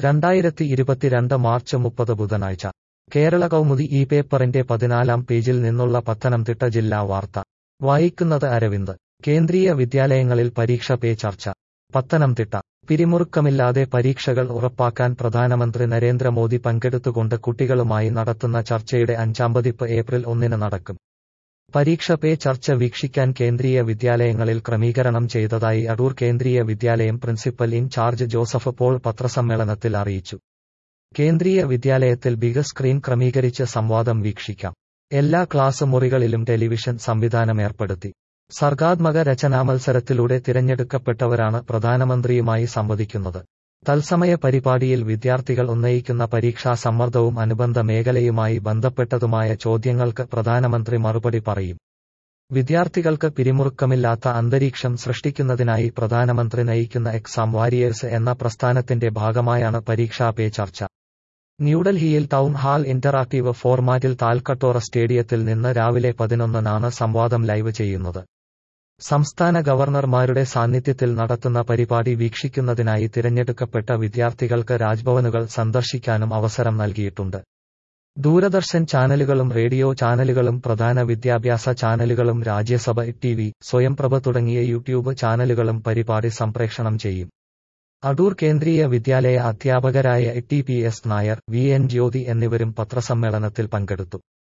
രണ്ടായിരത്തി ഇരുപത്തിരണ്ട് മാർച്ച് മുപ്പത് ബുധനാഴ്ച കേരള കൗമുദി ഈ പേപ്പറിന്റെ പതിനാലാം പേജിൽ നിന്നുള്ള പത്തനംതിട്ട ജില്ലാ വാർത്ത വായിക്കുന്നത് അരവിന്ദ് കേന്ദ്രീയ വിദ്യാലയങ്ങളിൽ പരീക്ഷ പേ ചർച്ച പത്തനംതിട്ട പിരിമുറുക്കമില്ലാതെ പരീക്ഷകൾ ഉറപ്പാക്കാൻ പ്രധാനമന്ത്രി നരേന്ദ്രമോദി പങ്കെടുത്തുകൊണ്ട് കുട്ടികളുമായി നടത്തുന്ന ചർച്ചയുടെ അഞ്ചാം പതിപ്പ് ഏപ്രിൽ ഒന്നിന് നടക്കും പരീക്ഷ പേ ചർച്ച വീക്ഷിക്കാൻ കേന്ദ്രീയ വിദ്യാലയങ്ങളിൽ ക്രമീകരണം ചെയ്തതായി അടൂർ കേന്ദ്രീയ വിദ്യാലയം പ്രിൻസിപ്പൽ ഇൻചാർജ് ജോസഫ് പോൾ പത്രസമ്മേളനത്തിൽ അറിയിച്ചു കേന്ദ്രീയ വിദ്യാലയത്തിൽ ബിഗ് സ്ക്രീൻ ക്രമീകരിച്ച് സംവാദം വീക്ഷിക്കാം എല്ലാ ക്ലാസ് മുറികളിലും ടെലിവിഷൻ സംവിധാനം ഏർപ്പെടുത്തി സർഗാത്മക രചനാമത്സരത്തിലൂടെ തിരഞ്ഞെടുക്കപ്പെട്ടവരാണ് പ്രധാനമന്ത്രിയുമായി സംവദിക്കുന്നത് തത്സമയ പരിപാടിയിൽ വിദ്യാർത്ഥികൾ ഉന്നയിക്കുന്ന പരീക്ഷാ സമ്മർദ്ദവും അനുബന്ധ മേഖലയുമായി ബന്ധപ്പെട്ടതുമായ ചോദ്യങ്ങൾക്ക് പ്രധാനമന്ത്രി മറുപടി പറയും വിദ്യാർത്ഥികൾക്ക് പിരിമുറുക്കമില്ലാത്ത അന്തരീക്ഷം സൃഷ്ടിക്കുന്നതിനായി പ്രധാനമന്ത്രി നയിക്കുന്ന എക്സാം വാരിയേഴ്സ് എന്ന പ്രസ്ഥാനത്തിന്റെ ഭാഗമായാണ് പരീക്ഷാ പേ ചർച്ച ന്യൂഡൽഹിയിൽ ടൗൺ ഹാൾ ഇന്ററാക്ടീവ് ഫോർമാറ്റിൽ താൽക്കട്ടോറ സ്റ്റേഡിയത്തിൽ നിന്ന് രാവിലെ പതിനൊന്നിനാണ് സംവാദം ലൈവ് ചെയ്യുന്നത് സംസ്ഥാന ഗവർണർമാരുടെ സാന്നിധ്യത്തിൽ നടത്തുന്ന പരിപാടി വീക്ഷിക്കുന്നതിനായി തിരഞ്ഞെടുക്കപ്പെട്ട വിദ്യാർത്ഥികൾക്ക് രാജ്ഭവനുകൾ സന്ദർശിക്കാനും അവസരം നൽകിയിട്ടുണ്ട് ദൂരദർശൻ ചാനലുകളും റേഡിയോ ചാനലുകളും പ്രധാന വിദ്യാഭ്യാസ ചാനലുകളും രാജ്യസഭ ടി വി സ്വയംപ്രഭ തുടങ്ങിയ യൂട്യൂബ് ചാനലുകളും പരിപാടി സംപ്രേഷണം ചെയ്യും അടൂർ കേന്ദ്രീയ വിദ്യാലയ അധ്യാപകരായ T P S Nair V N Jyothi എന്നിവരും പത്രസമ്മേളനത്തിൽ പങ്കെടുത്തു